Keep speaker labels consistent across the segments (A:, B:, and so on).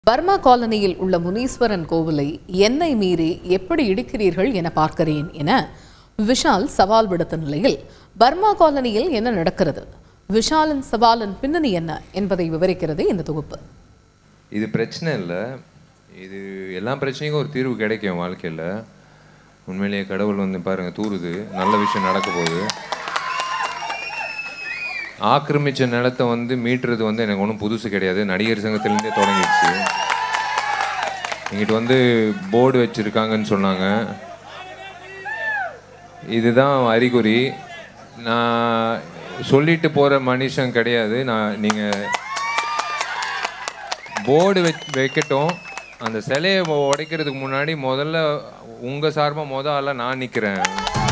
A: Burma காலனியில் உள்ள முனீஸ்வரன் கோவிலை என்னை மீறி எப்படி இடிக்கிறீர்கள் என பார்க்கிறேன் என விஷால் சவால் விடுத்த நிலையில் பர்மா காலனியில் என்ன நடக்கிறது விஷாலின் சவாலின் பின்னணி என்ன என்பதை விவரிக்கிறது இந்த தொகுப்பு
B: இது பிரச்சனை இல்லை இது எல்லா பிரச்சனைக்கும் ஒரு தீர்வு கிடைக்கும் வாழ்க்கையில் உண்மையிலேயே கடவுள் வந்து பாருங்கள் தூருது நல்ல விஷயம் நடக்க போகுது ஆக்கிரமிச்ச நிலத்தை வந்து மீட்டுறது வந்து எனக்கு ஒன்றும் புதுசு கிடையாது நடிகர் சங்கத்திலேருந்தே தொடங்கிடுச்சு இங்கிட்டு வந்து போர்டு வச்சுருக்காங்கன்னு சொன்னாங்க இதுதான் அறிகுறி நான் சொல்லிட்டு போகிற மனுஷன் கிடையாது நான் நீங்கள் போர்டு வெச் வைக்கட்டும் அந்த சிலையை உடைக்கிறதுக்கு முன்னாடி முதல்ல உங்கள் சார்பாக முத ஆளாக நான் நிற்கிறேன்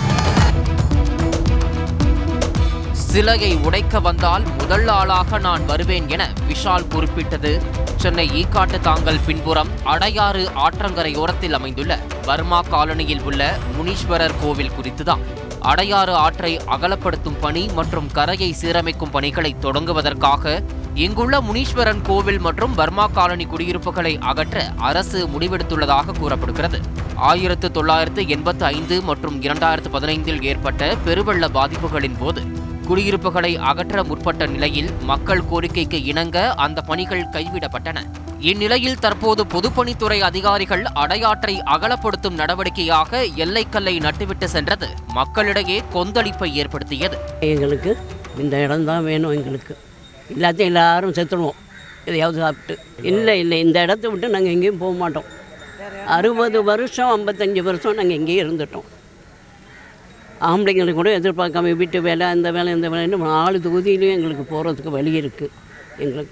C: சிலையை உடைக்க வந்தால் முதல் ஆளாக நான் வருவேன் என விஷால் குறிப்பிட்டது சென்னை ஈக்காட்டு தாங்கல் பின்புறம் அடையாறு ஆற்றங்கரையோரத்தில் அமைந்துள்ள பர்மா காலனியில் உள்ள முனீஸ்வரர் கோவில் குறித்துதான் அடையாறு ஆற்றை அகலப்படுத்தும் பணி மற்றும் கரையை சீரமைக்கும் பணிகளை தொடங்குவதற்காக இங்குள்ள முனீஸ்வரன் கோவில் மற்றும் பர்மா காலனி குடியிருப்புகளை அகற்ற அரசு முடிவெடுத்துள்ளதாக கூறப்படுகிறது ஆயிரத்து தொள்ளாயிரத்து எண்பத்து ஐந்து மற்றும் இரண்டாயிரத்து பதினைந்தில் ஏற்பட்ட பெருவெள்ள பாதிப்புகளின் போது குடியிருப்புகளை அகற்ற முற்பட்ட நிலையில் மக்கள் கோரிக்கைக்கு இணங்க அந்த பணிகள் கைவிடப்பட்டன இந்நிலையில் தற்போது பொதுப்பணித்துறை அதிகாரிகள் அடையாற்றை அகலப்படுத்தும் நடவடிக்கையாக எல்லைக்கல்லை நட்டுவிட்டு சென்றது மக்களிடையே கொந்தளிப்பை ஏற்படுத்தியது
D: எங்களுக்கு இந்த இடம் தான் வேணும் எங்களுக்கு எல்லாத்தையும் எல்லாரும் செத்துடுவோம் எதையாவது சாப்பிட்டு இல்லை இல்லை இந்த இடத்த விட்டு நாங்கள் எங்கேயும் போக மாட்டோம் அறுபது வருஷம் ஐம்பத்தஞ்சு வருஷம் நாங்கள் எங்கேயும் இருந்துட்டோம் ஆம்பளைங்களுக்கு கூட எதிர்பார்க்காம வீட்டு வேலை அந்த வேலை இந்த வேலைன்னு நாலு தொகுதியிலையும் எங்களுக்கு போகிறதுக்கு வழி இருக்குது எங்களுக்கு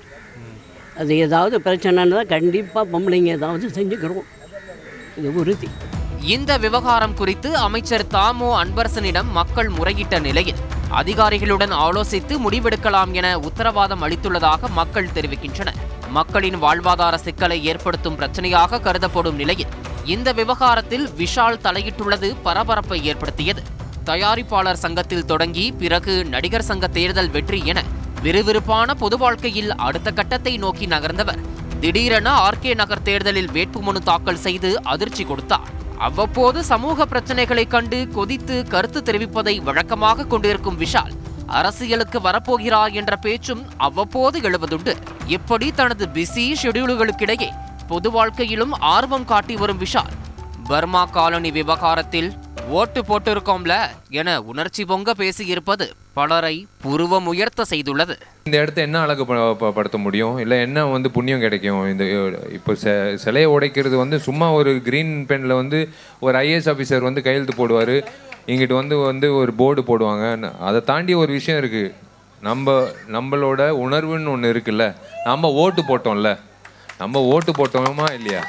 D: அது ஏதாவது பிரச்சனைன்னா கண்டிப்பாக பொம்பளைங்க ஏதாவது செஞ்சுக்கிறோம் இது உறுதி
C: இந்த விவகாரம் குறித்து அமைச்சர் தாமோ அன்பரசனிடம் மக்கள் முறையிட்ட நிலையில் அதிகாரிகளுடன் ஆலோசித்து முடிவெடுக்கலாம் என உத்தரவாதம் அளித்துள்ளதாக மக்கள் தெரிவிக்கின்றனர் மக்களின் வாழ்வாதார சிக்கலை ஏற்படுத்தும் பிரச்சனையாக கருதப்படும் நிலையில் இந்த விவகாரத்தில் விஷால் தலையிட்டுள்ளது பரபரப்பை ஏற்படுத்தியது தயாரிப்பாளர் சங்கத்தில் தொடங்கி பிறகு நடிகர் சங்க தேர்தல் வெற்றி என விறுவிறுப்பான பொது வாழ்க்கையில் அடுத்த கட்டத்தை நோக்கி நகர்ந்தவர் திடீரென ஆர்கே நகர் தேர்தலில் வேட்புமனு தாக்கல் செய்து அதிர்ச்சி கொடுத்தார் அவ்வப்போது சமூக பிரச்சனைகளைக் கண்டு கொதித்து கருத்து தெரிவிப்பதை வழக்கமாக கொண்டிருக்கும் விஷால் அரசியலுக்கு வரப்போகிறார் என்ற பேச்சும் அவ்வப்போது எழுவதுண்டு இப்படி தனது பிஸி ஷெடியூல்களுக்கிடையே பொது வாழ்க்கையிலும் ஆர்வம் காட்டி வரும் விஷால் பர்மா காலனி விவகாரத்தில் ஓட்டு போட்டிருக்கோம்ல என உணர்ச்சி பொங்க பேசியிருப்பது பலரை புருவம் உயர்த்த செய்துள்ளது
B: இந்த இடத்த என்ன அழகு ப- ப- படுத்த முடியும் இல்லை என்ன வந்து புண்ணியம் கிடைக்கும் இந்த இப்போ செ சிலையை உடைக்கிறது வந்து சும்மா ஒரு க்ரீன் பெனில் வந்து ஒரு ஐஏஎஸ் ஆஃபீஸர் வந்து கையெழுத்து போடுவார் இங்கிட்டு வந்து வந்து ஒரு போர்டு போடுவாங்க ந- அதை தாண்டி ஒரு விஷயம் இருக்குது நம்ம நம்மளோட உணர்வுன்னு ஒன்று இருக்குல்ல நம்ம ஓட்டு போட்டோம்ல நம்ம ஓட்டு போட்டோமா இல்லையா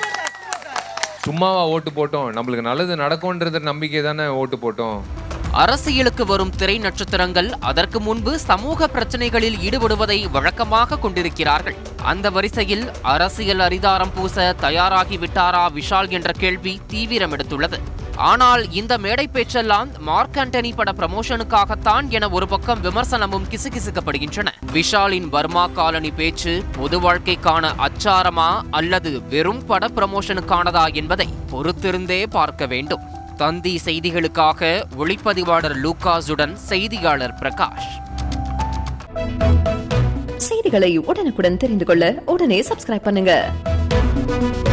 B: சும்மாவா ஓட்டு போட்டோம் நம்மளுக்கு நல்லது நடக்கும்ன்றது நம்பிக்கை தானே ஓட்டு போட்டோம்
C: அரசியலுக்கு வரும் திரை நட்சத்திரங்கள் அதற்கு முன்பு சமூக பிரச்சனைகளில் ஈடுபடுவதை வழக்கமாக கொண்டிருக்கிறார்கள் அந்த வரிசையில் அரசியல் அரிதாரம் பூச தயாராகி விட்டாரா விஷால் என்ற கேள்வி தீவிரம் எடுத்துள்ளது ஆனால் இந்த மேடை பேச்செல்லாம் மார்க் ஆண்டனி பட ப்ரமோஷனுக்காகத்தான் என ஒரு பக்கம் விமர்சனமும் கிசுகிசுக்கப்படுகின்றன விஷாலின் பர்மா காலனி பேச்சு பொது வாழ்க்கைக்கான அச்சாரமா அல்லது வெறும் பட ப்ரமோஷனுக்கானதா என்பதை பொறுத்திருந்தே பார்க்க வேண்டும் தந்தி செய்திகளுக்காக ஒளிப்பதிவாளர் லூகாஸுடன் செய்தியாளர் பிரகாஷ்
E: செய்திகளை உடனுக்குடன் தெரிந்து கொள்ள உடனே சப்ஸ்கிரைப் பண்ணுங்க